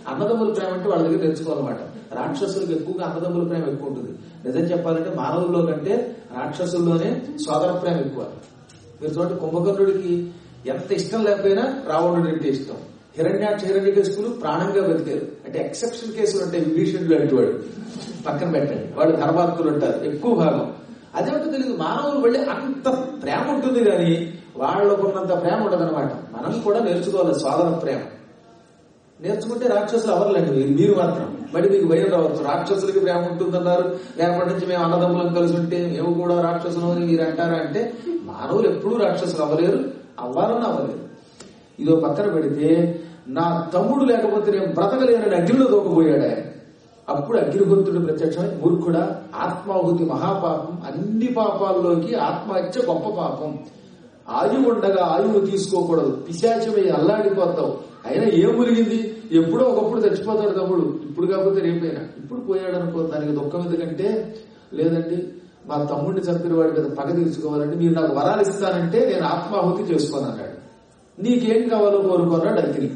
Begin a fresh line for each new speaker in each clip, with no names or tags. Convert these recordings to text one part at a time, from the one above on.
అన్నదమ్ముల ప్రేమ అంటే వాళ్ళ దగ్గర నేర్చుకోవాలన్నమాట రాక్షసులకు ఎక్కువగా అన్నదమ్ముల ప్రేమ ఎక్కువ ఉంటుంది నిజం చెప్పాలంటే మానవుల్లో కంటే రాక్షసుల్లోనే సోదర ప్రేమ ఎక్కువ మీరు చూడండి కుంభకర్ణుడికి ఎంత ఇష్టం లేకపోయినా రావణుడు అంటే ఇష్టం హిరణ్యాక్ష హిరణ్యకశిపులు ప్రాణంగా బతికారు అంటే ఎక్సెప్షన్ కేసులు ఉంటాయి విభీషణుడు లాంటి వాడు పక్కన పెట్టండి వాడు ధర్మాత్ములు ఉంటారు ఎక్కువ భాగం అదేంటో తెలియదు మానవులు మళ్ళీ అంత ప్రేమ ఉంటుంది కానీ వాళ్ళకున్నంత ప్రేమ ఉండదన్నమాట మనం కూడా నేర్చుకోవాలి సోదర ప్రేమ నేర్చుకుంటే రాక్షసులు అవర్లండి మీరు మీరు మాత్రం మరి మీకు భయం రావచ్చు రాక్షసులకి ప్రేమ ఉంటుందన్నారు రేపటి నుంచి మేము అన్నదమ్ములం కలిసి ఉంటే మేము కూడా రాక్షసులు అని మీరు అంటారా అంటే మానవులు ఎప్పుడూ రాక్షసులు అవ్వలేరు అవ్వాలని అవ్వలేరు ఇదో పక్కన పెడితే నా తమ్ముడు లేకపోతే నేను బ్రతకలేనని అగ్నిలో దూకపోయాడు ఆయన అప్పుడు అగ్నిహోత్రుడు ప్రత్యక్షమై మూర్ఖుడా ఆత్మాహుతి మహాపాపం అన్ని పాపాల్లోకి ఆత్మహత్య గొప్ప పాపం ఆయువు ఉండగా ఆయువు తీసుకోకూడదు పిశాచమై అల్లాడిపోతావు అయినా ఏం మురిగింది ఎప్పుడో ఒకప్పుడు చచ్చిపోతాడు తమ్ముడు ఇప్పుడు కాకపోతే రేపైనా ఇప్పుడు పోయాడు అనుకో దానికి దుఃఖం ఎందుకంటే లేదండి మా తమ్ముడిని చంపిన వాడి మీద పగ తీర్చుకోవాలంటే మీరు నాకు వరాలు ఇస్తానంటే నేను ఆత్మాహుతి చేసుకోను అన్నాడు నీకేం కావాలో కోరుకున్నాడు అగ్ని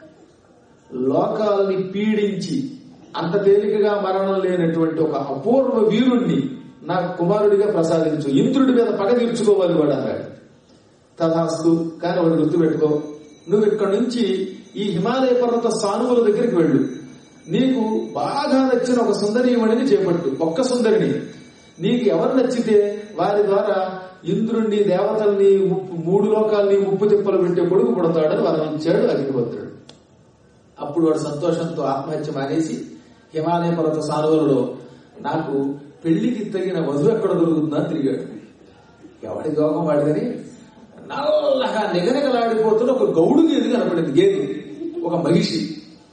లోకాలని పీడించి అంత తేలికగా మరణం లేనటువంటి ఒక అపూర్వ వీరుణ్ణి నా కుమారుడిగా ప్రసాదించు ఇంద్రుడి మీద పగ తీర్చుకోవాలి వాడు అన్నాడు తథాస్తు కానీ వాడు గుర్తుపెట్టుకో నువ్వు ఇక్కడి నుంచి ఈ హిమాలయ పర్వత సానువుల దగ్గరికి వెళ్ళు నీకు బాగా నచ్చిన ఒక సుందరీమణిని చేపట్టు ఒక్క సుందరిని నీకు ఎవరు నచ్చితే వారి ద్వారా ఇంద్రుణ్ణి దేవతల్ని ముప్పు- మూడు లోకాల్ని ముప్పు తిప్పలు పెట్టే కొడుకు పుడతాడని వరం ఇచ్చాడు అగ్నిహోత్రుడు అప్పుడు వాడు సంతోషంతో ఆత్మహత్య మానేసి హిమాలయ పర్వత సానువులలో నాకు పెళ్లికి తగిన వధువు ఎక్కడ దొరుకుతుందని తిరిగాడు ఎవడి దోగం వాడిదని నల్లగా నిగనిగలాడిపోతున్న ఒక గౌడు గేది కనపడింది గేది ఒక మహిషి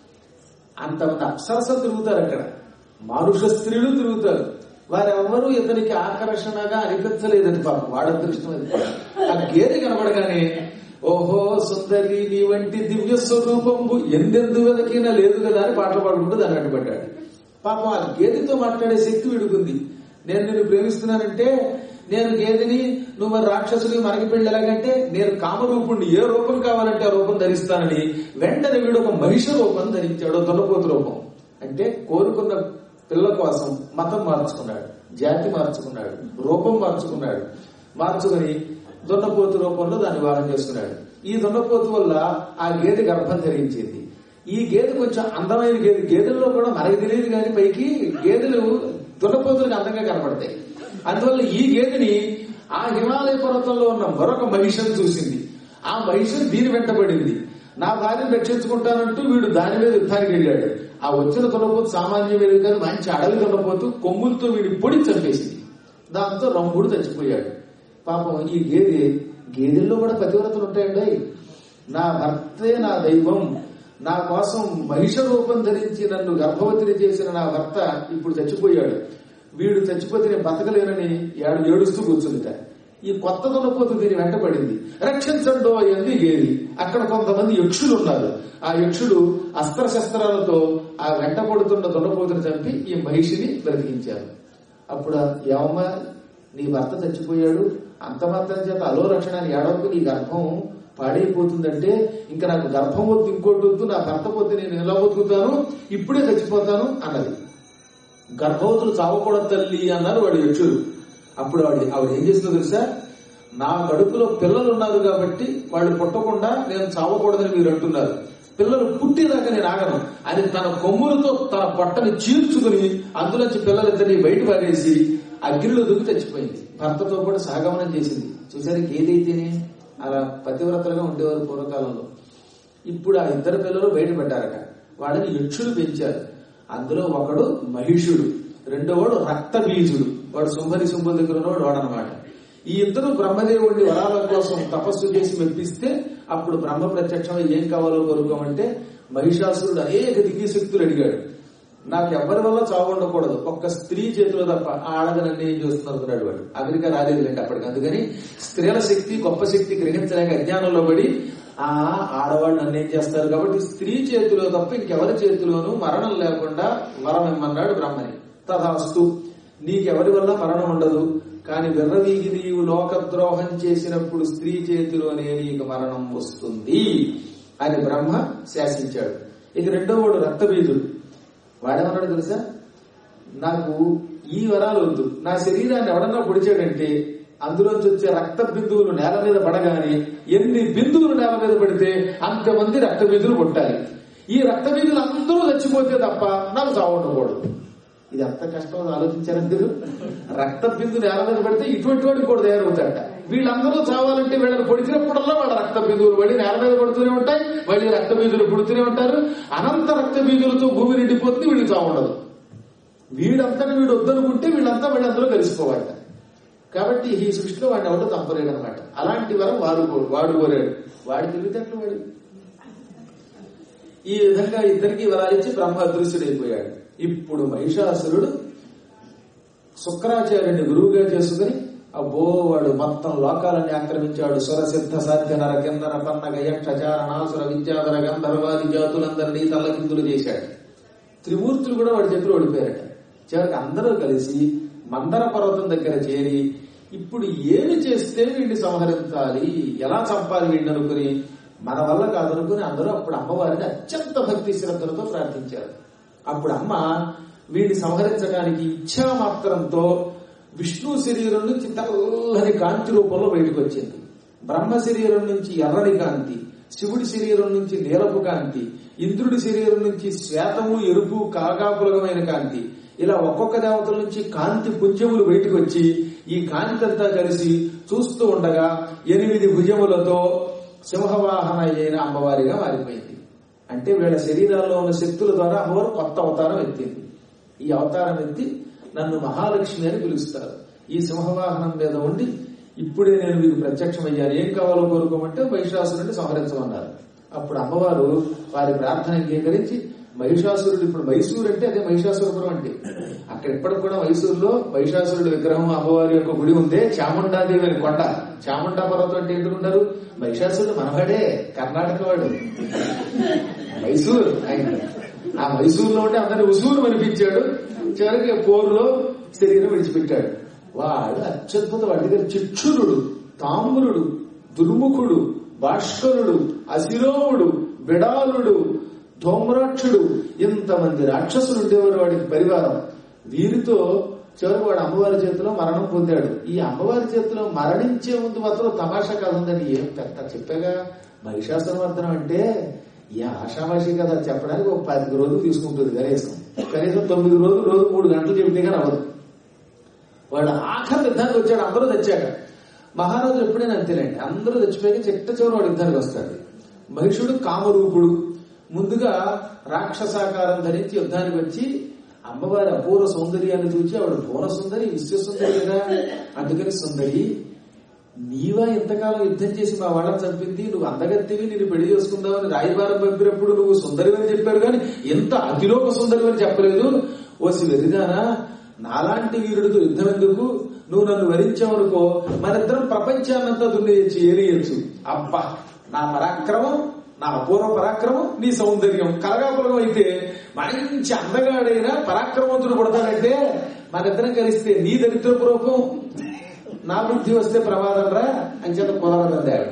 అంతమంది అప్సరసలు తిరుగుతారు అక్కడ మానుష స్త్రీలు తిరుగుతారు వారెవ్వరూ ఇతనికి ఆకర్షణగా అనిపించలేదని పాపం వాడ అదృష్టం అది. ఆ గేదె కనబడగానే ఓహో సుందరి నీ వంటి దివ్య స్వరూపంబు ఎందెందు వెదకినా లేదు కదా అని పాటలు పాడుకుంటూ దాన్ని అడ్డుపడ్డాడు పాపం ఆ గేదెతో మాట్లాడే శక్తి వీడుకుంది నేను నిన్ను ప్రేమిస్తున్నానంటే నేను గేదెని నువ్వు మరి రాక్షసుని మనకి పెళ్లి ఎలాగంటే నేను కామరూపుణ్ణి ఏ రూపం కావాలంటే ఆ రూపం ధరిస్తానని వెంటనే వీడు ఒక మనిషి రూపం ధరించాడు దున్నపోతు రూపం అంటే కోరుకున్న పిల్ల కోసం మతం మార్చుకున్నాడు జాతి మార్చుకున్నాడు రూపం మార్చుకున్నాడు మార్చుకుని దున్నపోతు రూపంలో దాన్ని వాహనం చేసుకున్నాడు ఈ దున్నపోతు వల్ల ఆ గేదె గర్భం ధరించింది ఈ గేదె కొంచెం అందమైన గేదె గేదెల్లో కూడా మనకి తెలియదు కానీ పైకి గేదెలు దున్నపోతులకు అందంగా కనపడతాయి అందువల్ల ఈ గేదెని ఆ హిమాలయ పర్వతంలో ఉన్న మరొక మహిషను చూసింది ఆ మహిషం దీని వెంటబడింది నా భార్యను రక్షించుకుంటానంటూ వీడు దాని మీద యుద్ధానికి వెళ్ళాడు ఆ వచ్చిన దున్నపోతు సామాన్యమైన కాదు మంచి అడవి దున్నపోతు కొమ్ములతో వీడి పొడి చంపేసింది దాంతో రంగుడు చచ్చిపోయాడు పాపం ఈ గేదె గేదెల్లో కూడా పతివ్రతలు ఉంటాయండి నా భర్తే నా దైవం నా కోసం మహిష రూపం ధరించి నన్ను గర్భవతిని చేసిన నా భర్త ఇప్పుడు చచ్చిపోయాడు వీడు చచ్చిపోతే నేను బతకలేనని ఏడు ఏడుస్తూ కూర్చుందిట ఈ కొత్త దున్నపోతు దీని వెంటపడింది రక్షించండో అయింది గేది అక్కడ కొంతమంది యక్షులు ఉన్నారు ఆ యక్షులు అస్త్రశస్త్రాలతో ఆ వెంట పడుతున్న దున్నపోతుని చంపి ఈ మహిషిని బ్రతికించారు అప్పుడు ఏమమ్మా నీ భర్త చచ్చిపోయాడు అంత మాత్రం చేత అలో రక్షణాన్ని ఏడవకు నీ గర్భం పాడైపోతుందంటే ఇంకా నాకు గర్భం వద్దు ఇంకోటి వద్దు నా భర్త పోతే నేను ఎలా బతుకుతాను ఇప్పుడే చచ్చిపోతాను అన్నది గర్భవతులు చావకూడదు తల్లి అన్నారు వాడు యక్షుడు అప్పుడు ఆవిడ ఆవిడ ఏం చేస్తుందో తెలుసా నా కడుపులో పిల్లలు ఉన్నారు కాబట్టి వాళ్ళు పుట్టకుండా నేను చావకూడదని మీరు అంటున్నారు పిల్లలు పుట్టేదాకా నేను ఆగను అని తన కొమ్ములతో తన పొట్టని చీల్చుకుని అందులోంచి పిల్లలిద్దరిని బయట పారేసి అగ్నిలో దుక్కి చచ్చిపోయింది భర్తతో కూడా సహగమనం చేసింది చూసారు ఏదైతేనే అలా పతివ్రతలుగా ఉండేవారు పూర్వకాలంలో ఇప్పుడు ఆ ఇద్దరు పిల్లలు బయటపడ్డారట వాడిని యక్షులు పెంచారు అందులో ఒకడు మహిషుడు రెండోవాడు రక్త బీజుడు వాడు శుంభని శుంభుల దగ్గర ఉన్నవాడు వాడనమాట ఈ ఇద్దరు బ్రహ్మదేవుడి వరాల కోసం తపస్సు చేసి మెప్పిస్తే అప్పుడు బ్రహ్మ ప్రత్యక్షమై ఏం కావాలో కోరుకోమంటే మహిషాసురుడు అనేక దివ్య శక్తులు అడిగాడు నాకు ఎవరి వల్ల చావు ఉండకూడదు ఒక్క స్త్రీ చేతిలో తప్ప ఆ ఆడది నన్ను ఏం చేస్తున్నారు అనుకున్నాడు వాడు అమెరికా రాలేదులేండి అప్పటికి అందుకని స్త్రీల శక్తి గొప్ప శక్తి గ్రహించలేక అజ్ఞానంలో పడి ఆ ఆడవాళ్ళు నన్ను ఏం చేస్తారు కాబట్టి స్త్రీ చేతిలో తప్ప ఇంకెవరి చేతిలోనూ మరణం లేకుండా వరం ఇమ్మన్నాడు బ్రహ్మని తథాస్తు నీకెవరి వల్ల మరణం ఉండదు కానీ విర్రవీగి నీవు లోకద్రోహం చేసినప్పుడు స్త్రీ చేతిలోనే నీకు మరణం వస్తుంది అని బ్రహ్మ శాసించాడు ఇక రెండో వాడు రక్తబీజుడు వాడేమన్నాడు తెలుసా నాకు ఈ వరాలు వద్దు నా శరీరాన్ని ఎవడన్నా పొడిచాడంటే అందులోంచి వచ్చే రక్త బిందువులు నేల మీద పడగానే ఎన్ని బిందువులు నేల మీద పడితే అంతమంది రక్త బిందువులు పుట్టాలి ఈ రక్త బిందువులు అందరూ చచ్చిపోతే తప్ప నాకు చావుండకూడదు ఇది ఎంత కష్టం ఆలోచించారు మీరు రక్త బిందు నేల మీద పడితే ఇటువంటి వాడికి కూడా తయారవుతాడట వీళ్ళందరూ చావాలంటే వీళ్ళని పొడిచినప్పుడల్లా వాళ్ళ రక్త బిందువులు పడి నేల మీద పడుతూనే ఉంటాయి మళ్ళీ రక్త బిందువులు పుడుతూనే ఉంటారు అనంత రక్త బిందువులతో భూమి నిండిపోతుంది వీళ్ళకి చావుండదు వీడంతా వీడు వద్దనుకుంటే వీళ్ళంతా వీళ్ళందరూ కలిసిపోవాలి కాబట్టి ఈ సృష్టిలో వాడిని ఎవరు తప్పలేడు అనమాట అలాంటి వరం వాడు కో- వాడు కోరాడు వాడి తెలివితేటలు వాడు ఈ విధంగా ఇద్దరికి వరాలిచ్చి బ్రహ్మ అదృశ్యుడైపోయాడు ఇప్పుడు మహిషాసురుడు శుక్రాచార్యుని గురువుగా చేసుకుని అబ్బో వాడు మొత్తం లోకాలని ఆక్రమించాడు సుర సిద్ధ సాధ్య నర కిన్నర పన్నగ యక్ష చారణాసుర విద్యాధర గంధర్వాది జాతులందరినీ తల్లకిందులు చేశాడు త్రిమూర్తులు కూడా వాడి చెప్పి ఓడిపోయారట చివరికి అందరూ కలిసి మందర పర్వతం దగ్గర చేరి ఇప్పుడు ఏమి చేస్తే వీడిని సంహరించాలి ఎలా చంపాలి వీడిని అనుకుని మన వల్ల కాదనుకుని అందరూ అప్పుడు అమ్మవారిని అత్యంత భక్తి శ్రద్ధలతో ప్రార్థించారు అప్పుడు అమ్మ వీడిని సంహరించడానికి ఇచ్చా మాత్రంతో విష్ణు శరీరం నుంచి తెల్లని కాంతి రూపంలో బయటకు వచ్చింది బ్రహ్మ శరీరం నుంచి ఎర్రని కాంతి శివుడి శరీరం నుంచి నీలపు కాంతి ఇంద్రుడి శరీరం నుంచి శ్వేతము ఎరుపు కాకాపులగమైన కాంతి ఇలా ఒక్కొక్క దేవతల నుంచి కాంతి పుంజములు బయటకు వచ్చి ఈ కాంతి అంతా కలిసి చూస్తూ ఉండగా ఎనిమిది భుజములతో సింహవాహన అయిన అమ్మవారిగా మారిపోయింది అంటే వీళ్ళ శరీరాల్లో ఉన్న శక్తుల ద్వారా అమ్మవారు కొత్త అవతారం ఎత్తింది ఈ అవతారం ఎత్తి నన్ను మహాలక్ష్మి అని పిలుస్తారు ఈ సింహవాహనం మీద ఉండి ఇప్పుడే నేను మీకు ప్రత్యక్షమయ్యాను ఏం కావాలో కోరుకోమంటే మహిషాసురుడిని సంహరించమన్నారు అప్పుడు అమ్మవారు వారి ప్రార్థన అంగీకరించి మహిషాసురుడు ఇప్పుడు మైసూరు అంటే అదే మహిషాసురపురం అంటే అక్కడ ఇప్పటికి కూడా మైసూరులో మహిషాసురుడి విగ్రహం అమ్మవారి యొక్క గుడి ఉందే చాముండాదేవి అని కొండ చాముండా పర్వతం అంటే ఎందుకుంటారు మహిషాసురుడు మనవాడే కర్ణాటక వాడు మైసూర్ ఆయన ఆ మైసూరులో ఉంటే అందరిని ఉసూరు అనిపించాడు చివరికి పోరులో శరీరం విడిచిపెట్టాడు వాడు అత్యద్భుత వాడి దగ్గర చిక్షురుడు తామ్రుడు దుర్ముఖుడు భాస్కరుడు అశిరోముడు బిడాలుడు ధూమ్రాక్షుడు ఇంతమంది రాక్షసులు ఉండేవారు వాడికి పరివారం వీరితో చివరికి వాడు అమ్మవారి చేతిలో మరణం పొందాడు ఈ అమ్మవారి చేతిలో మరణించే ముందు మాత్రం తమాషా కథ ఉందని ఏం పెద్ద చెప్పాగా మహిషాసురమర్దనం అంటే ఈ ఆషామాషి కథ చెప్పడానికి ఒక పది రోజులు తీసుకుంటుంది కనీసం కనీసం తొమ్మిది రోజులు రోజు మూడు గంటలు చెబితే కానీ అవ్వదు వాడు ఆఖరి యుద్ధానికి వచ్చాడు అందరూ తెచ్చాక మహారాజు ఎప్పుడైనా అంతేలేండి అందరూ తెచ్చిపోయాక చిట్ట చివరి వాడు యుద్ధానికి వస్తాడు మహిషుడు కామరూపుడు ముందుగా రాక్షసాకారం ధరించి యుద్ధానికి వచ్చి అమ్మవారి అపూర్వ సౌందర్యాన్ని చూచి ఆవిడ పూర్ణ సుందరి విశ్వ సుందరి కదా అందుకని సుందరి నీవా ఇంతకాలం యుద్ధం చేసి మా వాళ్ళని చంపింది నువ్వు అందగత్తివి నేను పెళ్లి చేసుకుందామని రాయబారం పంపినప్పుడు నువ్వు సుందరి అని చెప్పారు కానీ ఎంత అతిలోక సుందరి అని చెప్పలేదు ఓసి వెరిదానా నాలాంటి వీరుడితో యుద్ధం ఎందుకు నువ్వు నన్ను వరించావనుకో మనిద్దరం ప్రపంచాన్నంతా దున్నేయచ్చు ఏరియచ్చు అబ్బా నా పరాక్రమం నా అపూర్వ పరాక్రమం నీ సౌందర్యం కలగాపులగం అయితే మంచి అందగాడైన పరాక్రమవంతుడు పుడతాడంటే మనిద్దరం కలిస్తే నీ దరిద్రపు రూపం నా బుద్ధి వస్తే ప్రమాదం రా అని చేత కుదరదండి ఆవిడ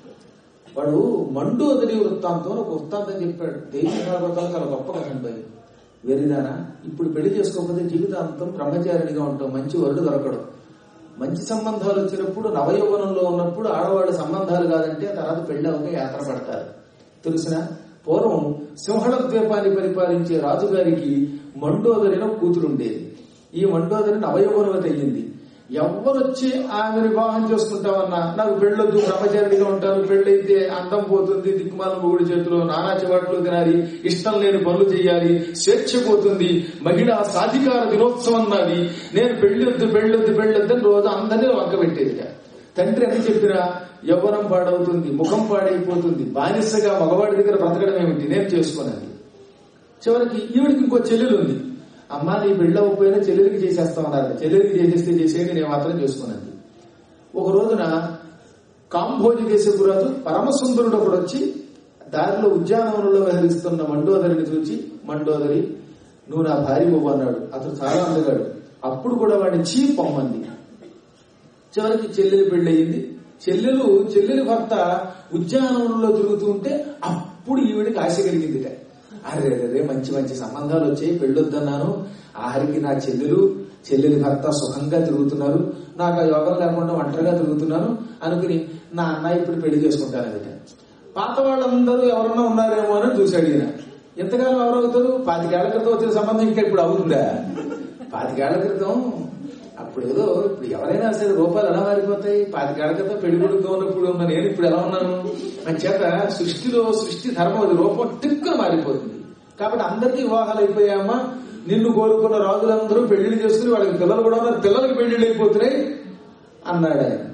వాడు మండు వదిలి వృత్తాంతం ఒక వృత్తాంతం చెప్పాడు దేశ వృత్తాంతం చాలా గొప్ప కథండి వెరిదానా ఇప్పుడు పెళ్లి చేసుకోకపోతే జీవితాంతం బ్రహ్మచారిణిగా ఉంటాం మంచి వరుడు దొరకడు మంచి సంబంధాలు వచ్చినప్పుడు నవయౌవనంలో ఉన్నప్పుడు ఆడవాళ్ళ సంబంధాలు కాదంటే తర్వాత పెళ్లి అవ్వక యాత్ర పడతారు తెలిసిన పూర్వం సింహళ ద్వీపాన్ని పరిపాలించే రాజుగారికి మండోదరిన కూతురుండేది ఈ మండోదరి నవయౌవనవతి అయ్యింది ఎవరొచ్చి ఆమెను వివాహం చేసుకుంటామన్నా నాకు పెళ్ళొద్దు బ్రహ్మచారిగా ఉంటాను పెళ్ళైతే అందం పోతుంది దిక్కుమాల మొగుడి చేతిలో నానా చివాట్లు తినాలి ఇష్టం లేని పనులు చేయాలి స్వేచ్ఛ పోతుంది మహిళా సాధికార దినోత్సవం నాది నేను పెళ్ళొద్దు పెళ్ళొద్దు పెళ్ళొద్దు అని రోజు అందరినీ వంక పెట్టేది తండ్రి అని చెప్పినా యవ్వనం పాడవుతుంది ముఖం పాడైపోతుంది బానిసగా మగవాడి దగ్గర బ్రతకడం ఏమిటి నేను చేసుకోనండి చివరికి ఈవిడికి ఇంకో చెల్లెలు ఉంది అమ్మా నీ బిడ్డ అవ్వకపోయినా చెల్లెలికి చేసేస్తామన్నారు చెల్లెలికి చేసేస్తే చేసేయండి నేను మాత్రం చేసుకున్నది ఒక రోజున కాంభోజి దేశపురాజు పరమసుందరుడు ఒకడు వచ్చి దారిలో ఉద్యానవనంలో విహరిస్తున్న మండోదరిని చూచి మండోదరి నువ్వు నా భార్య బాబు అన్నాడు అతను చాలా అందగాడు అప్పుడు కూడా వాడిని చీ పొమ్మంది చివరికి చెల్లెలు పెళ్ళయింది చెల్లెలు చెల్లెలి భర్త ఉద్యానవనంలో తిరుగుతూ ఉంటే అప్పుడు ఈవిడికి ఆశ కలిగిందిట అరే రే మంచి మంచి సంబంధాలు వచ్చాయి పెళ్ళొద్దన్నాను ఆఖరికి నా చెల్లెలు చెల్లెలి భర్త సుఖంగా తిరుగుతున్నారు నాకు ఆ యోగం లేకుండా ఒంటరిగా తిరుగుతున్నాను అనుకుని నా అన్నయ్య ఇప్పుడు పెళ్లి చేసుకుంటానట పాత వాళ్ళందరూ ఎవరన్నా ఉన్నారేమో అని చూశాడు ఈయన ఎంతకాలం ఎవరవుతారు పాతికేళ్ల క్రితం వచ్చిన సంబంధం ఇంకా ఇప్పుడు అవుతుందా పాతికేళ్ల క్రితం అప్పుడు ఏదో ఇప్పుడు ఎవరైనా సరే రూపాయలు ఎలా మారిపోతాయి పాతికేళ్ల క్రితం పెళ్లి కొడుకు ఉన్నప్పుడు ఉన్న నేను ఇప్పుడు ఎలా ఉన్నాను అని చేత సృష్టిలో సృష్టి ధర్మం అది రూపం టిక్కున మారిపోతుంది కాబట్టి అందరికీ వివాహాలు అయిపోయామా నిన్ను కోరుకున్న రాజులందరూ పెళ్లిళ్ళు చేసుకుని వాళ్ళకి పిల్లలు కూడా ఉన్నారు పిల్లలకి పెళ్లిళ్ళు అయిపోతున్నాయి అన్నాడు ఆయన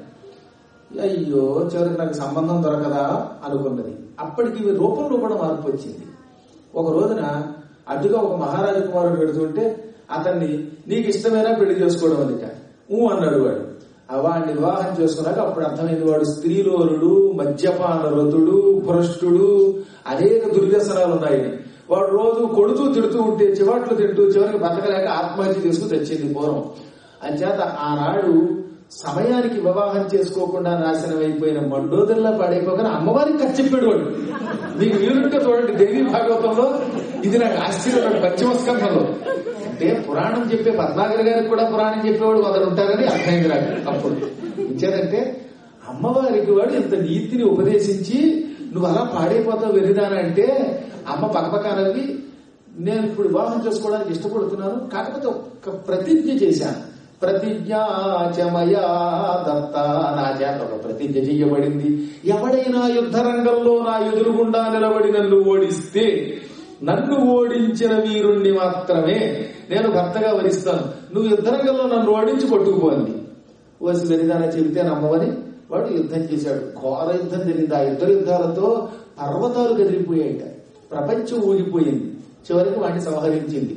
అయ్యో చివరికి నాకు సంబంధం దొరకదా అనుకున్నది అప్పటికి ఇవి రూపంలో కూడా మార్పు వచ్చింది ఒక రోజున అటుగా ఒక మహారాజు కుమారుడు పెడుతుంటే అతన్ని నీకు ఇష్టమైనా పెళ్లి చేసుకోవడం అదిట ఊ అన్నాడు వాడు ఆ వాడిని వివాహం చేసుకున్నాక అప్పుడు అర్థమైంది వాడు స్త్రీలోలుడు మద్యపాన రతుడు భ్రష్టుడు అనేక దుర్వ్యసనాలు ఉన్నాయి వాడు రోజు కొడుతూ తిడుతూ ఉంటే చివాట్లు తింటూ చివరికి బతకలేక ఆత్మహత్య చేసుకుని తెచ్చింది పూర్వం అంచేత ఆనాడు సమయానికి వివాహం చేసుకోకుండా నాశనం అయిపోయిన మండోదల్లా పాడైపోగానే అమ్మవారికి కచ్చిప్పాడు వాడు మీకు వీరుంటే చూడండి దేవి భాగవతంలో ఇది నాకు ఆశ్చర్యం పశ్చిమ స్కంధంలో అంటే పురాణం చెప్పే పద్మాగర్ గారికి కూడా పురాణం చెప్పేవాడు మొదలు ఉంటారని అర్థమైంది నాకు అప్పుడు ఇచ్చేదంటే అమ్మవారికి వాడు ఇంత నీతిని ఉపదేశించి నువ్వు అలా పాడైపోతావు వెర్రిదానంటే అమ్మ పక్కపక్కనవి నేను ఇప్పుడు వివాహం చేసుకోవడానికి ఇష్టపడుతున్నాను కాకపోతే ఒక్క ప్రతిజ్ఞ చేశాను ప్రతిజ్ఞాచమయా దత్త నా చేత ఒక ప్రతిజ్ఞ చెయ్యబడింది ఎవడైనా యుద్ధ రంగంలో నా ఎదురుగుండా నిలబడి నన్ను ఓడిస్తే నన్ను ఓడించిన వీరుణ్ణి మాత్రమే నేను భర్తగా వరిస్తాను నువ్వు యుద్ధరంగంలో నన్ను ఓడించి కొట్టుకుపోయింది ఓసి వెరిదాన చెబితే నమ్మవని వాడు యుద్ధం చేశాడు ఘోర యుద్ధం జరిగింది ఆ ఇద్దరు యుద్ధాలతో పర్వతాలు కదిలిపోయాయిట ప్రపంచం ఊగిపోయింది చివరికి వాడిని సంహరించింది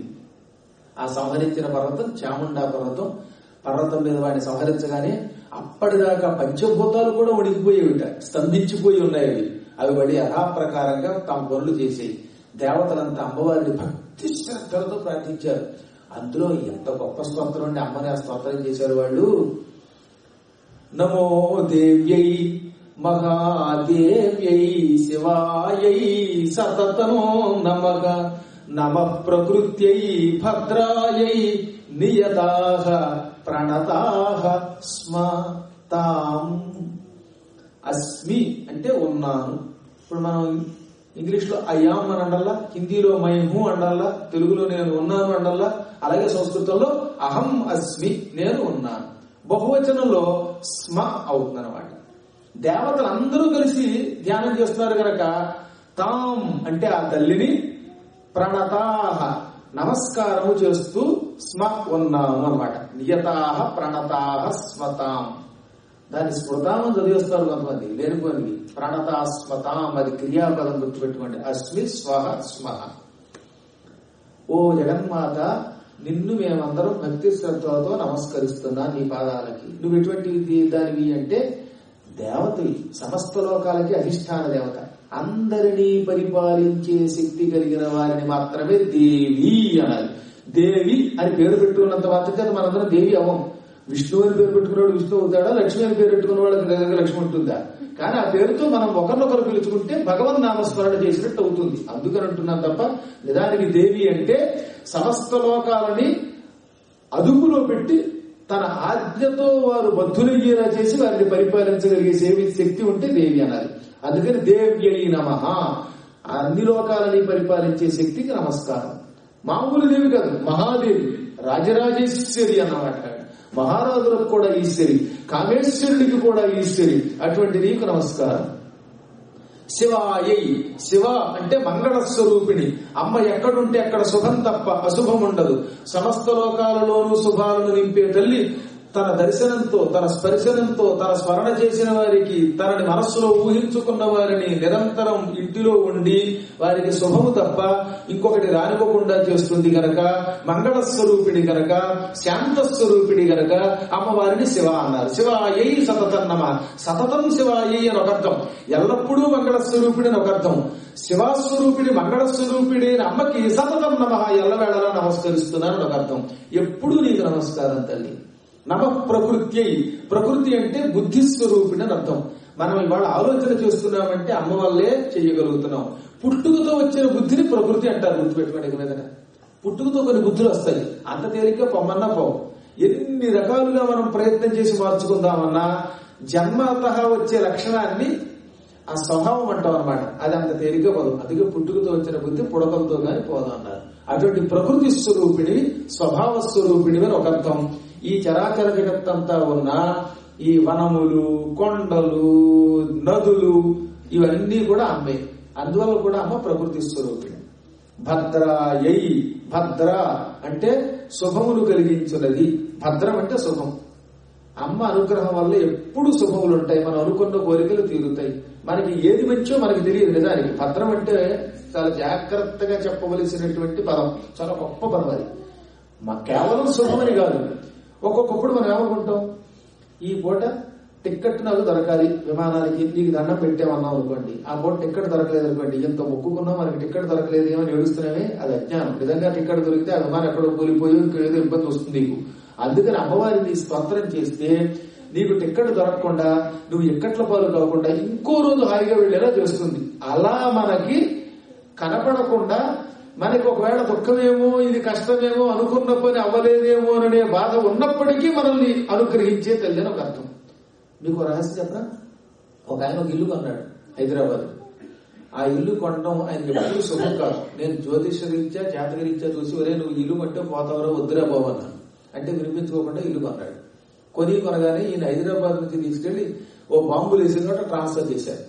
ఆ సంహరించిన పర్వతం చాముండా పర్వతం పర్వతం మీద వాడిని సంహరించగానే అప్పటిదాకా పంచభూతాలు కూడా వణికిపోయేవిట స్తంభించిపోయి ఉన్నాయి అవి అవి పడి యథాప్రకారంగా తమ పనులు చేసేవి దేవతలంతా అమ్మవారిని భక్తి శ్రద్ధలతో ప్రార్థించారు అందులో ఎంత గొప్ప స్తోత్రం అంటే అమ్మని ఆ స్తోత్రం చేశారు వాళ్ళు నమో దేవ్యై మహాదేవ్యై శివాయై సతతనో నమగ నమ ప్రకృత్యై భద్రాయై నియతాహ ప్రణతాహ స్మ తాం అస్మి అంటే ఉన్నాను ఇప్పుడు మనం ఇంగ్లీష్ లో అయాం అని అండల్లా హిందీలో మై హూ అండల్లా తెలుగులో నేను ఉన్నాను అండల్లా అలాగే సంస్కృతంలో అహం అస్మి నేను ఉన్నాను బహువచనంలో స్మ అవుతుంది అనమాట దేవతలు అందరూ కలిసి ధ్యానం చేస్తున్నారు గనక తాం అంటే ఆ తల్లిని ప్రణతాహ నమస్కారము చేస్తూ స్మ ఉన్నాము అనమాట నియతాహ ప్రణతాహ స్మతాం దాన్ని స్మృతాం అని చదివేస్తారు కొంతమంది లేనిపోయింది ప్రణతా స్మతాం అది క్రియాపదం గుర్తుపెట్టుకోండి అస్మి స్వహ స్మహ ఓ జగన్మాత నిన్ను మేమందరం భక్తి శ్రద్ధలతో నమస్కరిస్తున్నా నీ పాదాలకి నువ్వు ఎటువంటి దానివి అంటే దేవతవి సమస్త లోకాలకి అధిష్టాన దేవత అందరినీ పరిపాలించే శక్తి కలిగిన వారిని మాత్రమే దేవి అనాలి దేవి అని పేరు పెట్టుకున్నంత మాత్రం మనందరం దేవి అవ్వం విష్ణువు అని పేరు పెట్టుకున్నాడు విష్ణు అవుతాడా లక్ష్మి అని పేరు పెట్టుకున్న వాళ్ళకి దగ్గర లక్ష్మి ఉంటుందా కానీ ఆ పేరుతో మనం ఒకరినొకరు పిలుచుకుంటే భగవన్ నామస్మరణ చేసినట్టు అవుతుంది అందుకని అంటున్నాం తప్ప నిజానికి దేవి అంటే సమస్త లోకాలని అదుపులో పెట్టి తన ఆజ్ఞతో వారు బద్ధులయ్యేలా చేసి వారిని పరిపాలించగలిగే సేవి శక్తి ఉంటే దేవి అనాలి అందుకని దేవ్యై నమ అన్ని లోకాలని పరిపాలించే శక్తికి నమస్కారం మామూలు దేవి కాదు మహాదేవి రాజరాజేశ్వరి అన్నమాట మహారాజులకు కూడా ఈశ్వరి కామేశ్వరుడికి కూడా ఈశ్వరి అటువంటి నీకు నమస్కారం శివాయై శివ అంటే మంగళ స్వరూపిణి అమ్మ ఎక్కడుంటే అక్కడ శుభం తప్ప అశుభం ఉండదు సమస్త లోకాలలోనూ శుభాలను నింపే తల్లి తన దర్శనంతో తన స్పర్శనంతో తన స్మరణ చేసిన వారికి తనని మనస్సులో ఊహించుకున్న వారిని నిరంతరం ఇంటిలో ఉండి వారికి శుభము తప్ప ఇంకొకటి రానివ్వకుండా చేస్తుంది గనక మంగళ స్వరూపిణి గనక శాంత స్వరూపిణి గనక అమ్మవారిని శివ అన్నారు శివాయై సతతం నమ సతతం శివాయై అని ఒక అర్థం ఎల్లప్పుడూ మంగళ స్వరూపిణి అని ఒక అర్థం శివాస్వరూపిణి మంగళ స్వరూపిణి అని అమ్మకి సతతం నమ ఎల్లవేళలా నమస్కరిస్తున్నాను అని ఒక అర్థం ఎప్పుడూ నీకు నమస్కారం తల్లి నమ ప్రకృతి ప్రకృతి అంటే బుద్ధి స్వరూపిణి అని అర్థం మనం ఇవాళ ఆలోచన చేస్తున్నామంటే అమ్మ వల్లే చేయగలుగుతున్నాం పుట్టుకతో వచ్చిన బుద్ధిని ప్రకృతి అంటారు గుర్తుపెట్టుకోండి ఇక మీదట పుట్టుకతో కొన్ని బుద్ధులు వస్తాయి అంత తేలిగ్గా పొమ్మన్నా పోవు ఎన్ని రకాలుగా మనం ప్రయత్నం చేసి మార్చుకుందామన్నా జన్మత వచ్చే లక్షణాన్ని ఆ స్వభావం అంటాం అనమాట అది అంత తేలిగ్గా పోదు అందుకే పుట్టుకతో వచ్చిన బుద్ధి పుడకలతో గాని పోదు అన్నారు అటువంటి ప్రకృతి స్వరూపిణి స్వభావ స్వరూపిణి అని ఒక అర్థం ఈ చరాచర జగత్తంతా ఉన్న ఈ వనములు కొండలు నదులు ఇవన్నీ కూడా అమ్మే అందువల్ల కూడా అమ్మ ప్రకృతి స్వరూపిణి భద్రాయై భద్ర అంటే శుభములు కలిగించున్నది భద్రం అంటే శుభం అమ్మ అనుగ్రహం వల్ల ఎప్పుడు శుభములు ఉంటాయి మనం అనుకున్న కోరికలు తీరుతాయి మనకి ఏది మంచో మనకి తెలియదు నిజానికి భద్రం అంటే చాలా జాగ్రత్తగా చెప్పవలసినటువంటి పదం చాలా గొప్ప పదం అది మా కేవలం శుభమని కాదు ఒక్కొక్కప్పుడు మనం ఏమనుకుంటాం ఈ పూట టిక్కెట్ నాకు దొరకాలి విమానానికి నీకు దండం పెట్టామన్నాం అనుకోండి ఆ పూట టిక్కెట్ దొరకలేదు అనుకోండి ఎంత మొక్కుకున్నా మనకి టిక్కెట్ దొరకలేదు ఏమని ఏడుస్తున్నామే అది అజ్ఞానం నిజంగా టిక్కెట్ దొరికితే ఆ విమానం ఎక్కడో కూలిపోయి ఇంకేదో ఇబ్బంది వస్తుంది నీకు అందుకని అమ్మవారిని స్తోత్రం చేస్తే నీకు టిక్కెట్ దొరకకుండా నువ్వు ఇక్కట్ల పాలు కాకుండా ఇంకో రోజు హాయిగా వెళ్ళేలా చేస్తుంది అలా మనకి కనపడకుండా మనకి ఒకవేళ దుఃఖమేమో ఇది కష్టమేమో అనుకున్న పని అవ్వలేదేమో అనే బాధ ఉన్నప్పటికీ మనల్ని అనుగ్రహించే తల్లి అని ఒక అర్థం మీకు ఒక రహస్యం చెప్పరా ఒక ఆయన ఒక ఇల్లు కొన్నాడు హైదరాబాద్ ఆ ఇల్లు కొనడం ఆయన ఎప్పుడు శుభం కాదు నేను జ్యోతిష రీత్యా జాతక రీత్యా చూసి ఒరే నువ్వు ఇల్లు కొంటే పోతావరో వద్దురా బావన్నాను అంటే వినిపించుకోకుండా ఇల్లు కొన్నాడు కొని కొనగానే ఈయన హైదరాబాద్ నుంచి తీసుకెళ్లి ఓ బాంబులు వేసిన చోట ట్రాన్స్ఫర్ చేశారు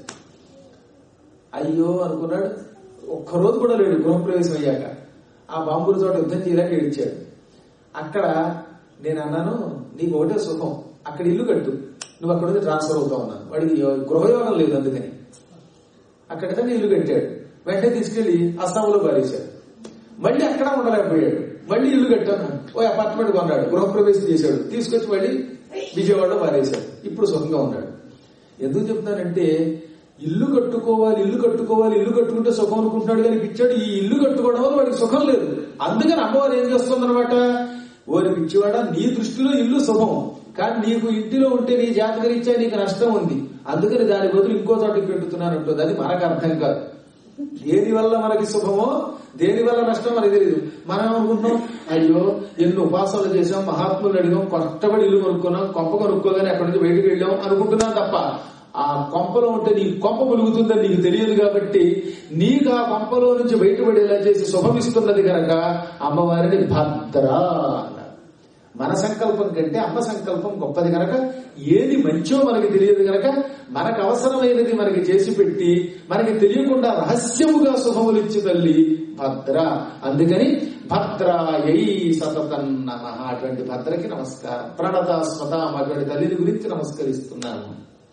అయ్యో అనుకున్నాడు ఒక్కరోజు కూడా లేడు గృహప్రవేశం అయ్యాక ఆ బాంబుల చోట యుద్ధం చేయలేక ఏడ్చాడు అక్కడ నేను అన్నాను నీకు ఒకటే సుఖం అక్కడ ఇల్లు కట్టు నువ్వు అక్కడ నుంచి ట్రాన్స్ఫర్ అవుతావు అన్నాను వాడికి గృహయోగం లేదు అందుకని అక్కడ ఏదైనా ఇల్లు కట్టాడు వెంటనే తీసుకెళ్లి అస్సాంలో పారేశాడు మళ్ళీ అక్కడ ఉండలేకపోయాడు మళ్ళీ ఇల్లు కట్టాను ఓ అపార్ట్మెంట్ కొన్నాడు గృహప్రవేశం చేశాడు తీసుకొచ్చి మళ్ళీ విజయవాడలో పారేశాడు ఇప్పుడు సుఖంగా ఉన్నాడు ఎందుకు చెప్తానంటే ఇల్లు కట్టుకోవాలి ఇల్లు కట్టుకోవాలి ఇల్లు కట్టుకుంటే సుఖం అనుకుంటున్నాడు కానీ పిచ్చాడు ఈ ఇల్లు కట్టుకోవడం వల్ల వాడికి సుఖం లేదు అందుకని అమ్మవారు ఏం చేస్తుందన్నమాట ఓరి పిచ్చివాడ నీ దృష్టిలో ఇల్లు సుఖం కానీ నీకు ఇంటిలో ఉంటే నీ జాతకరీత్యా నీకు నష్టం ఉంది అందుకని దాని బదులు ఇంకో చోటకి పెట్టుతున్నాను అంటుంది అది మనకు అర్థం కాదు దేని వల్ల మనకి శుభమో దేని వల్ల నష్టం మనకి తెలియదు మనం అనుకుంటున్నాం అయ్యో ఎన్ని ఉపాసనలు చేసాం మహాత్ములు అడిగాం కష్టపడి ఇల్లు కొనుక్కున్నాం కొంప కొనుక్కోగానే అక్కడి నుంచి బయటకు వెళ్ళాం అనుకుంటున్నాం తప్ప ఆ కొంపలో ఉంటే నీ కొంప ములుగుతుందని నీకు తెలియదు కాబట్టి నీకు ఆ కొంపలో నుంచి బయటపడేలా చేసి శుభమిస్తున్నది కనుక అమ్మవారిని భద్ర అన్నారు మన సంకల్పం కంటే అమ్మ సంకల్పం గొప్పది కనుక ఏది మంచో మనకి తెలియదు కనుక మనకు అవసరమైనది మనకి చేసి పెట్టి మనకి తెలియకుండా రహస్యముగా శుభములిచ్చి తల్లి భద్ర అందుకని భద్రాయై సతతం నమ అటువంటి భద్రకి నమస్కారం ప్రణత స్వతాం అటువంటి తల్లిని గురించి నమస్కరిస్తున్నాను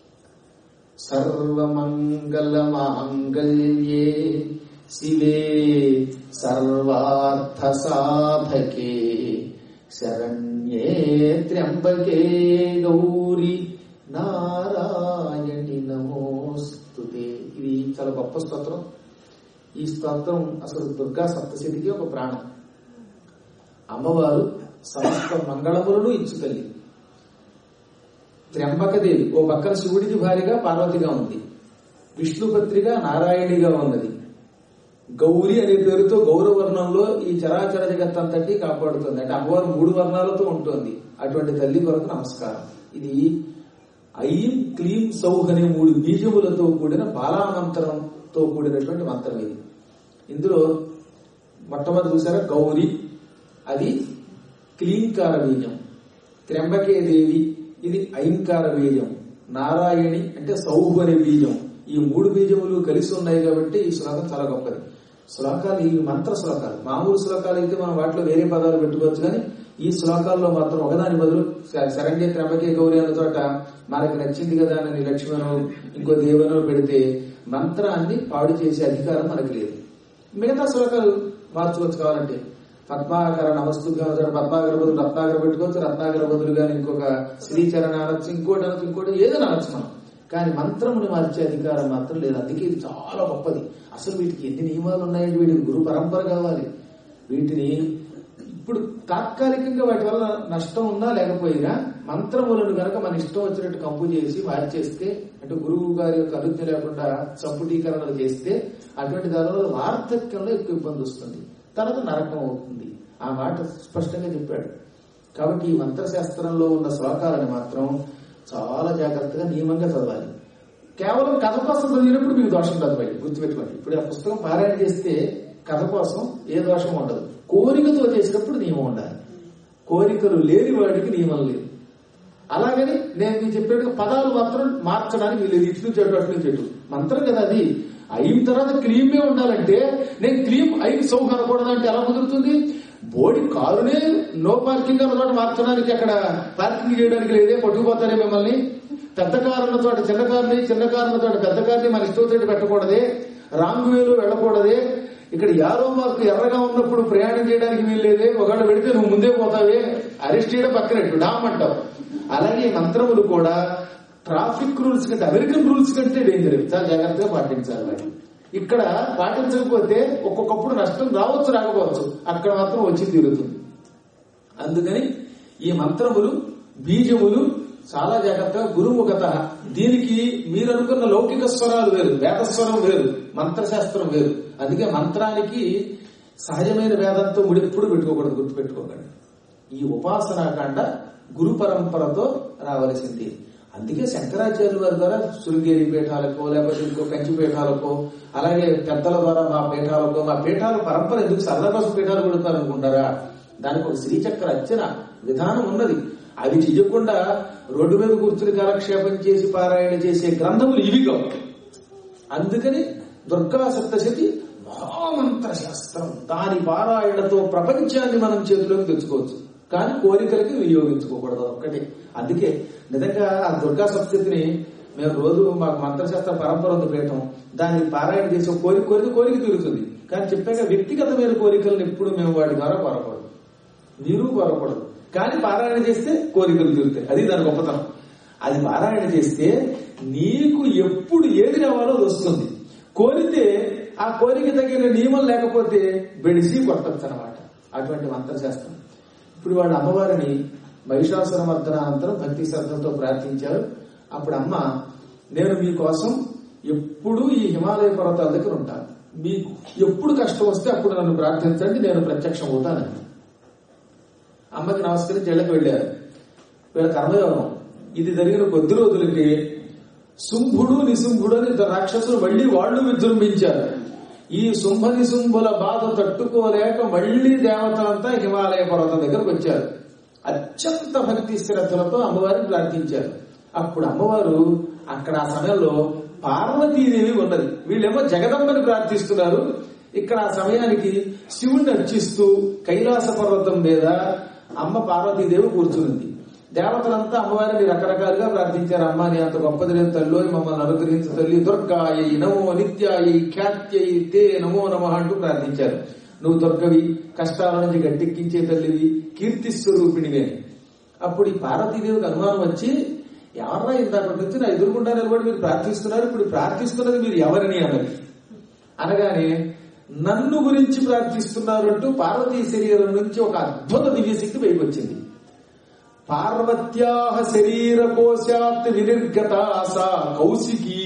సర్వమంగళ మాంగళ్యే శివే సర్వార్థ సాధకే శరణ్యే త్ర్యంబకే గౌరి నారాయణి నమోస్తుతే ఇది చాలా గొప్ప స్తోత్రం ఈ స్తోత్రం అసలు దుర్గా సప్తశతికి ఒక ప్రాణం అమ్మవారు సమస్త మంగళములను ఇచ్చు తల్లి త్ర్యంబకదేవి ఓ పక్కన శివుడికి భార్యగా పార్వతిగా ఉంది విష్ణుపత్రిగా నారాయణిగా ఉన్నది గౌరి అనే పేరుతో గౌరవర్ణంలో ఈ చరాచర జగత్తంతటి కాపాడుతుంది అంటే అమ్మవారు మూడు వర్ణాలతో ఉంటుంది అటువంటి తల్లి కొరకు నమస్కారం ఇది ఐం క్లీం సౌహ్ అనే మూడు బీజములతో కూడిన బాలామంత్రంతో కూడినటువంటి మంత్రం ఇది ఇందులో మొట్టమొదటి చూసారా గౌరి అది క్లీంకార బీజం త్ర్యంబకే దేవి ఇది ఐంకార బీజం నారాయణి అంటే సౌహు అనే బీజం ఈ మూడు బీజములు కలిసి ఉన్నాయి కాబట్టి ఈ శ్లోకం చాలా గొప్పది శ్లోకాలు ఈ మంత్ర శ్లోకాలు మామూలు శ్లోకాలు అయితే మనం వాటిలో వేరే పదాలు పెట్టుకోవచ్చు కానీ ఈ శ్లోకాల్లో మాత్రం ఒకదాని బదులు శరణ్య త్రమకే గౌరి అన్న చోట మనకి నచ్చింది కదా అని లక్ష్మణో ఇంకో దేవునో పెడితే మంత్రాన్ని పాడు చేసే అధికారం మనకి లేదు మిగతా శ్లోకాలు మార్చుకోవచ్చు కావాలంటే పద్మాకర నమస్తుభ్యం పద్మాకర బదులు రత్నాకర పెట్టుకోవచ్చు రత్నాకర బదులు కానీ ఇంకొక శ్రీచరణ అనొచ్చు ఇంకోటి అనొచ్చు ఇంకోటి ఏదైనా అనొచ్చు మనం కానీ మంత్రముని మార్చే అధికారం మాత్రం లేదు అందుకే ఇది చాలా గొప్పది అసలు వీటికి ఎన్ని నియమాలు ఉన్నాయంటే వీటికి గురు పరంపర కావాలి వీటిని ఇప్పుడు తాత్కాలికంగా వాటి వల్ల నష్టం ఉన్నా లేకపోయినా మంత్రములను గనక మన ఇష్టం వచ్చినట్టు కంపు చేసి మార్చేస్తే అంటే గురువు గారి యొక్క అనుజ్ఞ లేకుండా సంపుటీకరణలు చేస్తే అటువంటి దానిలో వార్ధక్యంలో ఎక్కువ ఇబ్బంది వస్తుంది తర్వాత నరకం అవుతుంది ఆ మాట స్పష్టంగా చెప్పాడు కాబట్టి ఈ మంత్రశాస్త్రంలో ఉన్న శ్లోకాలను మాత్రం చాలా జాగ్రత్తగా నియమంగా చదవాలి కేవలం కథ కోసం చదివినప్పుడు మీకు దోషం రాదు బయట గుర్తుపెట్టుకోండి ఇప్పుడు ఆ పుస్తకం పారాయణ చేస్తే కథ కోసం ఏ దోషం ఉండదు కోరికతో చేసినప్పుడు నియమం ఉండాలి కోరికలు లేని వాడికి నియమం లేదు అలాగని నేను మీకు చెప్పినట్టుగా పదాలు మాత్రం మార్చడానికి వీలేదు ఇటు నుంచి అటు అటు నుంచి అటు మంత్రం కదా అది అయిన తర్వాత క్లీమే ఉండాలంటే నేను క్లీమ్ అయిన సౌఖ అనకూడదు అంటే ఎలా కుదురుతుంది బోడి కారునే నో పార్కింగ్ అన్న చోట మార్చడానికి అక్కడ పార్కింగ్ చేయడానికి లేదే పట్టుకుపోతారే మిమ్మల్ని పెద్ద కారు ఉన్న చోట చిన్న కారుని చిన్న కారు ఉన్న చోట పెద్ద కారుని మన ఇష్టం పెట్టకూడదే రాంగ్ వేలో వెళ్ళకూడదే ఇక్కడ యారో మార్కు ఎర్రగా ఉన్నప్పుడు ప్రయాణం చేయడానికి వీల్లేదే ఒకవేళ పెడితే నువ్వు ముందే పోతావే అరెస్ట్ చేయడం పక్కనట్టు డామ్ అంటావు అలాగే ఈ మంత్రములు కూడా ట్రాఫిక్ రూల్స్ కంటే అమెరికన్ రూల్స్ కంటే డేంజర్ చాలా జాగ్రత్తగా పాటించాలి మరి ఇక్కడ పాటించకపోతే ఒక్కొక్కప్పుడు నష్టం రావచ్చు రాకపోవచ్చు అక్కడ మాత్రం వచ్చి తీరుతుంది అందుకని ఈ మంత్రములు బీజములు చాలా జాగ్రత్తగా గురుముఖత దీనికి మీరు అనుకున్న లౌకిక స్వరాలు వేరు వేదస్వరం వేరు మంత్రశాస్త్రం వేరు అందుకే మంత్రానికి సహజమైన వేదంతో ముడిప్పుడు పెట్టుకోకూడదు గుర్తుపెట్టుకోకండి ఈ ఉపాసనాకాండ గురు పరంపరతో రావలసింది అందుకే శంకరాచార్యుల వారి ద్వారా సురిగేరి పీఠాలకో లేకపోతే ఇంకో కంచి పీఠాలకో అలాగే పెద్దల ద్వారా మా పీఠాలకో మా పీఠాల పరంపర ఎందుకు సరదాసు పీఠాలు పెడతారు అనుకుంటారా దానికి ఒక శ్రీచక్ర అర్చన విధానం ఉన్నది అవి చెయ్యకుండా రోడ్డు మీద కూర్చుని కాలక్షేపం చేసి పారాయణ చేసే గ్రంథములు ఇవి కావు అందుకని దుర్గా సప్తశతి మహామంత్ర శాస్త్రం దాని పారాయణతో ప్రపంచాన్ని మనం చేతిలోకి తెచ్చుకోవచ్చు కానీ కోరికలకి వినియోగించుకోకూడదు ఒక్కటి అందుకే నిజంగా ఆ దుర్గా సప్తశతిని మేము రోజు మాకు మంత్రశాస్త్ర పరంపర ఉంది పీఠం దాన్ని పారాయణ చేసే కోరిక కోరిక కోరిక తీరుతుంది కానీ చెప్పాక వ్యక్తిగతమైన కోరికలను ఎప్పుడు మేము వాటి ద్వారా కోరకూడదు మీరు కోరకూడదు కానీ పారాయణ చేస్తే కోరికలు తీరుతాయి అది దాని గొప్పతనం అది పారాయణ చేస్తే నీకు ఎప్పుడు ఏది కావాలో అది వస్తుంది కోరితే ఆ కోరిక తగిన నియమం లేకపోతే బెడిసి కొట్టచ్చు అనమాట అటువంటి మంత్రశాస్త్రం ఇప్పుడు వాళ్ళ అమ్మవారిని మహిషాసుర మర్దనానంతరం భక్తి శ్రద్ధలతో ప్రార్థించారు అప్పుడు అమ్మ నేను మీకోసం ఎప్పుడు ఈ హిమాలయ పర్వతాల దగ్గర ఉంటాను మీకు ఎప్పుడు కష్టం వస్తే అప్పుడు నన్ను ప్రార్థించండి నేను ప్రత్యక్షం అవుతానని అమ్మకి నమస్కరించి ఇళ్ళకి వెళ్ళారు వీళ్ళ కర్మయోగం ఇది జరిగిన కొద్ది రోజులకి శుంభుడు నిశుంభుడు అని ఇద్దరు రాక్షసులు మళ్లీ వాళ్ళు విజృంభించారు ఈ శుంభ నిశుంభుల బాధ తట్టుకోలేక మళ్లీ దేవతలంతా హిమాలయ పర్వతం దగ్గరకు వచ్చారు అత్యంత భక్తి శ్రద్ధలతో అమ్మవారిని ప్రార్థించారు అప్పుడు అమ్మవారు అక్కడ ఆ సమయంలో పార్వతీదేవి ఉన్నది వీళ్ళేమో జగదంబని ప్రార్థిస్తున్నారు ఇక్కడ ఆ సమయానికి శివుణ్ణి అర్చిస్తూ కైలాస పర్వతం మీద అమ్మ పార్వతీదేవి కూర్చుంది దేవతలంతా అమ్మవారిని రకరకాలుగా ప్రార్థించారు అమ్మ నీ అంత గొప్పది నేను తల్లి మమ్మల్ని అనుగ్రహించు తల్లి దుర్గాయి నమో నిత్యాయి ఖ్యాత్యయి తే నమో నమ అంటూ ప్రార్థించారు నువ్వు దుర్గవి కష్టాల నుంచి గట్టెక్కించే తల్లివి కీర్తి స్వరూపిణివి అని అప్పుడు ఈ పార్వతీదేవికి అనుమానం వచ్చి ఎవర్రా ఇందాక నుంచి నా ఎదురుకుండా నిలబడి మీరు ప్రార్థిస్తున్నారు ఇప్పుడు ప్రార్థిస్తున్నది మీరు ఎవరిని అన్నది అనగానే నన్ను గురించి ప్రార్థిస్తున్నారు అంటూ పార్వతీ శరీరం నుంచి ఒక అద్భుత దివ్యశక్తి పైకి వచ్చింది పార్వత్యాహ శరీర కోశాత్ వినిర్గత సా కౌశికి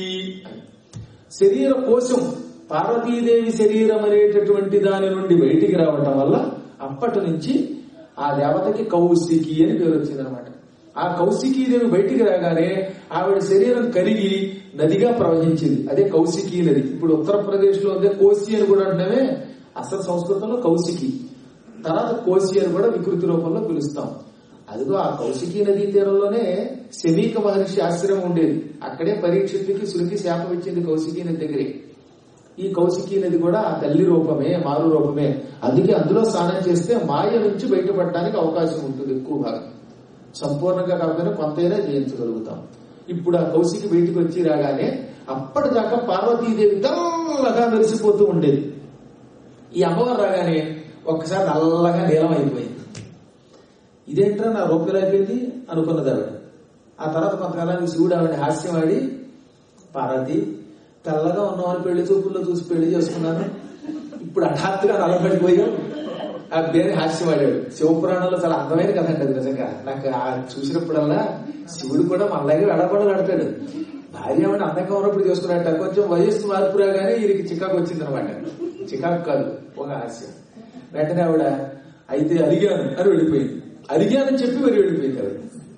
శరీర కోశం పార్వతీదేవి శరీరం అనేటటువంటి దాని నుండి బయటికి రావటం వల్ల అప్పటి నుంచి ఆ దేవతకి కౌశికి అని పేరు వచ్చిందనమాట ఆ కౌశికీదేవి బయటికి రాగానే ఆవిడ శరీరం కరిగి నదిగా ప్రవహించింది అదే కౌశికీ నది ఇప్పుడు ఉత్తరప్రదేశ్ లో అదే కోసి అని కూడా అంటున్నామే అసలు సంస్కృతంలో కౌశికి తర్వాత కోసి అని కూడా వికృతి రూపంలో పిలుస్తాం అదిగో ఆ కౌశికీ నదీ తీరంలోనే శమీక మహర్షి ఆశ్రమం ఉండేది అక్కడే పరీక్షిత్తుకి సురికి శాపం ఇచ్చింది కౌశికీ నది దగ్గరే ఈ కౌశికీ నది కూడా ఆ తల్లి రూపమే మారు రూపమే అందుకే అందులో స్నానం చేస్తే మాయ నుంచి బయటపడడానికి అవకాశం ఉంటుంది ఎక్కువ భాగం సంపూర్ణంగా కాకపోయినా కొంతైనా జయించగలుగుతాం ఇప్పుడు ఆ కౌశికి బయటికి వచ్చి రాగానే అప్పటిదాకా పార్వతీదేవి తెల్లగా మెరిసిపోతూ ఉండేది ఈ అమ్మవారు రాగానే ఒక్కసారి నల్లగా నీలం అయిపోయింది ఇదేంట్రా నా రూపం అయిపోయింది అనుకున్నది ఆవిడ ఆ తర్వాత కొంతకాలానికి శివుడు ఆవిడ హాస్యం ఆడి పార్వతి తెల్లగా ఉన్నవాళ్ళు పెళ్లి చూపుల్లో చూసి పెళ్లి చేసుకున్నాను ఇప్పుడు హఠాత్తుగా నల్లబడిపోయావు అబ్బే అని హాస్యం ఆడాడు శివపురాణంలో చాలా అందమైన కథ అండి అది నిజంగా నాకు ఆ చూసినప్పుడల్లా శివుడు కూడా మనలాగే వెడపడలు ఆడతాడు భార్య అంటే అందంగా ఉన్నప్పుడు చేసుకున్నట్ట కొంచెం వయస్సు మార్పు రాగానే ఈయనకి చికాకు వచ్చింది అనమాట చికాకు కాదు ఒక హాస్యం వెంటనే ఆవిడ అయితే అడిగాను అని వెళ్ళిపోయింది అడిగానని చెప్పి మరి వెళ్ళిపోయింది ఆవిడ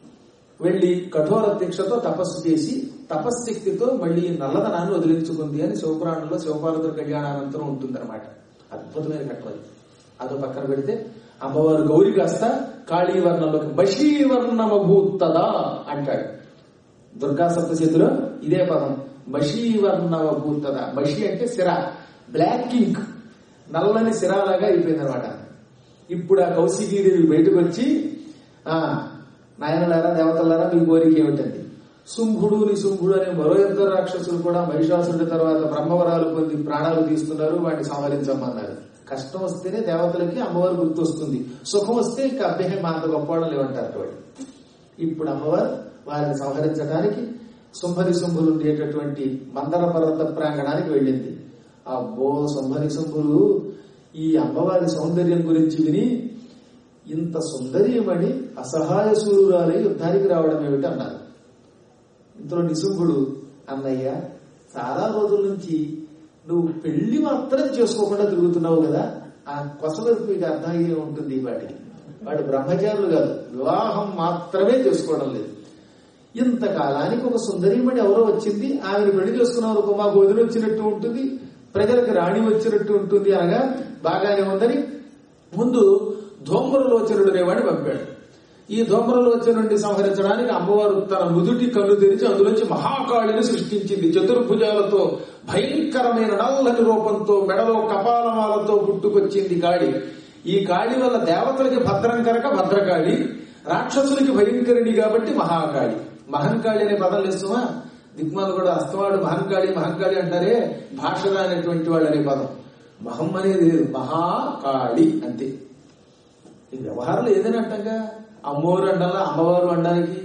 వెళ్లి కఠోర దీక్షతో తపస్సు చేసి తపశ్శక్తితో మళ్ళీ ఈ నల్లదనాన్ని వదిలించుకుంది అని శివపురాణంలో శివపార్వతుల కళ్యాణానంతరం ఉంటుందన్నమాట అద్భుతమైన కట్టం అదో పక్కన పెడితే అమ్మవారు గౌరి కాస్త కాళీవర్ణంలోకి బషీవర్ణమభూతదా అంటాడు దుర్గా సప్తశతిలో ఇదే పదం బషీవర్ణమభూతదా బషి అంటే సిర బ్లాక్ ఇంక్ నల్లని సిరాలాగా అయిపోయింది అనమాట ఇప్పుడు ఆ కౌశికీదేవి బయటకు వచ్చి ఆ నాయనలారా దేవతలారా మీ కోరిక ఏమిటండి శుంభుడు నిశుంభుడు అనే మరో ఇద్దరు రాక్షసులు కూడా మహిషాసుడి తర్వాత బ్రహ్మవరాలు పొంది ప్రాణాలు తీస్తున్నారు వాటిని సంహరించమన్నారు కష్టం వస్తేనే దేవతలకి అమ్మవారు గుర్తొస్తుంది సుఖం వస్తే ఇంకా అభ్యహం మా అంత గొప్పవాళ్ళు లేవంటారు వాడు ఇప్పుడు అమ్మవారు వారిని సంహరించడానికి శుంభరి శుంభులు ఉండేటటువంటి మందర పర్వత ప్రాంగణానికి వెళ్ళింది అబ్బో శుంభరి శుంభులు ఈ అమ్మవారి సౌందర్యం గురించి విని ఇంత సుందరీయమణి అసహాయ సూరాలై యుద్ధానికి రావడం ఏమిటి అన్నారు ఇంతలో నిశుంభుడు అన్నయ్య చాలా రోజుల నుంచి నువ్వు పెళ్లి మాత్రం చేసుకోకుండా తిరుగుతున్నావు కదా ఆ కొసవరకు మీకు అర్థమయ్యే ఉంటుంది వాటికి వాడు బ్రహ్మచారులు కాదు వివాహం మాత్రమే చేసుకోవడం లేదు ఇంతకాలానికి ఒక సుందరీమణి ఎవరో వచ్చింది ఆమెను పెళ్లి చేసుకున్నాం అనుకో మాకు వదిలి వచ్చినట్టు ఉంటుంది ప్రజలకు రాణి వచ్చినట్టు ఉంటుంది అనగా బాగానే ఉందని ముందు ధూమ్రలోచనుడు అనేవాడిని పంపాడు ఈ ధూమ్రలోచనుడిని సంహరించడానికి అమ్మవారు తన నుదుటి కన్ను తెరిచి అందులోంచి మహాకాళిని సృష్టించింది చతుర్భుజాలతో భయంకరమైన నల్లని రూపంతో మెడలో కపాలమాలతో పుట్టుకొచ్చింది కాళి ఈ కాళి వల్ల దేవతలకి భద్రం కనుక భద్రకాళి రాక్షసులకి భయంకరిణి కాబట్టి మహాకాళి మహంకాళి అనే పదం లేస్తుమా దిగ్మాలు కూడా అస్తవాడు మహంకాళి మహంకాళి అంటారే భాషగా అనేటువంటి వాళ్ళు అనే పదం మహం అనేది లేదు మహాకాళి అంతే ఈ వ్యవహారంలో ఏదైనా అంటాగా అమ్మవారు అండాలా అమ్మవారు అనడానికి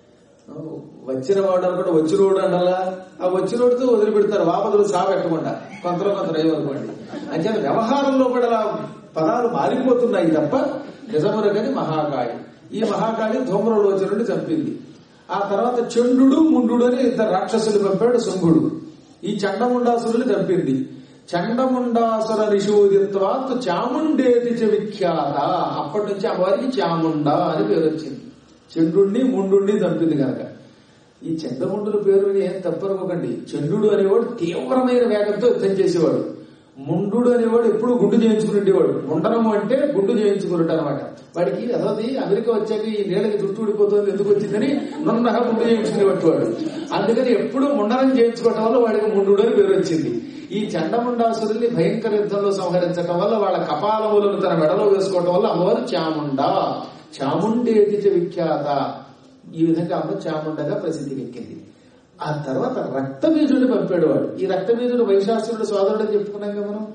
వచ్చిన వాడు అనుకుంటే వచ్చిన వాడు అండాలా ఆ వచ్చిన వాడితో వదిలిపెడతారు వాపదులు సాబెట్టకుండా కొంతలో కొంత అనుకోండి అంటే వ్యవహారంలో కూడా అలా పదాలు మారిపోతున్నాయి తప్ప నిజమునగని మహాకాళి ఈ మహాకాళి ధూమ్రలోచనుడిని చంపింది ఆ తర్వాత చండు ముండు అని ఇద్దరు రాక్షసులు పంపాడు శంభుడు ఈ చండముండాసురుని చంపింది చండముండాసుర నిషోదిత్వాత్ చాముండేది చ విఖ్యాత అప్పటి నుంచి అమ్మవారికి చాముండ అని పేరు వచ్చింది చండ్రుణ్ణి ముండుణ్ణి చంపింది కనుక ఈ చంద్రముండుల పేరు విని ఏం తప్పనుకోకండి చంద్రుడు అనేవాడు తీవ్రమైన వేగంతో యుద్ధం చేసేవాడు ముండు అనేవాడు ఎప్పుడు గుండు చేయించుకునేవాడు ముండనము అంటే గుండు చేయించుకున్నట్టు అనమాట వాడికి అదోది అమెరికా వచ్చాక ఈ నీళ్ళకి జుట్టు ఊడిపోతుంది ఎందుకు వచ్చిందని నున్నగా గుండు చేయించుకునేవాడు వాడు అందుకని ఎప్పుడు ముండనం చేయించుకోవటం వల్ల వాడికి ముండు అని పేరు వచ్చింది ఈ చండముండాసురుల్ని భయంకర యుద్ధంలో సంహరించడం వల్ల వాళ్ళ కపాలములను తన మెడలో వేసుకోవటం వల్ల అమ్మవారు చాముండ చాముండేది చ విఖ్యాత ఈ విధంగా అమ్మ చాముండగా ప్రసిద్ధికి ఎక్కింది ఆ తర్వాత రక్తబీజుడిని పంపాడు వాడు ఈ రక్తబీజుడు వైశాసురుడు సోదరుడు అని చెప్పుకున్నాం కదా మనం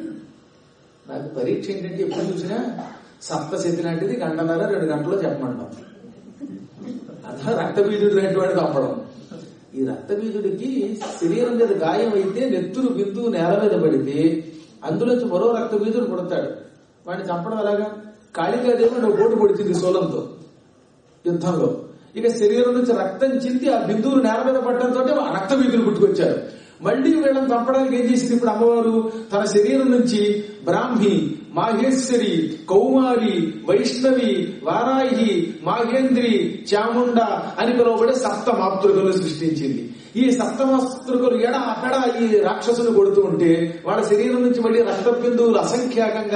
నాకు పరీక్ష ఏంటంటే ఎప్పుడు చూసినా సప్తశతి లాంటిది గంటన్నర రెండు గంటల్లో చెప్పమంటాం అట్లా రక్తబీజుడు లాంటి వాడు పంపడం ఈ రక్తబీజుడికి శరీరం మీద గాయం అయితే నెత్తురు బిందువు నేల మీద పడితే అందులోంచి మరో రక్తబీజుడు పుడతాడు వాడిని చంపడం ఎలాగా కాళికాదేవి నువ్వు పోటు పొడిచింది సోలంతో యుద్ధంలో ఇక శరీరం నుంచి రక్తం చింది ఆ బిందువులు నేల మీద పడటంతో ఆ రక్త బీదులు పుట్టుకొచ్చారు మళ్లీ వీళ్ళని చంపడానికి ఏం చేసింది ఇప్పుడు అమ్మవారు తన శరీరం నుంచి బ్రాహ్మి మాహేశ్వరి కౌమారి వైష్ణవి వారాహి మాహేంద్రి చాముండ అని పిలువబడే సప్త మాతృకలు సృష్టించింది ఈ సప్తమాతృకలు ఎడ అక్కడ ఈ రాక్షసులు కొడుతూ ఉంటే వాళ్ళ శరీరం నుంచి మళ్ళీ రక్త బిందువులు అసంఖ్యాకంగా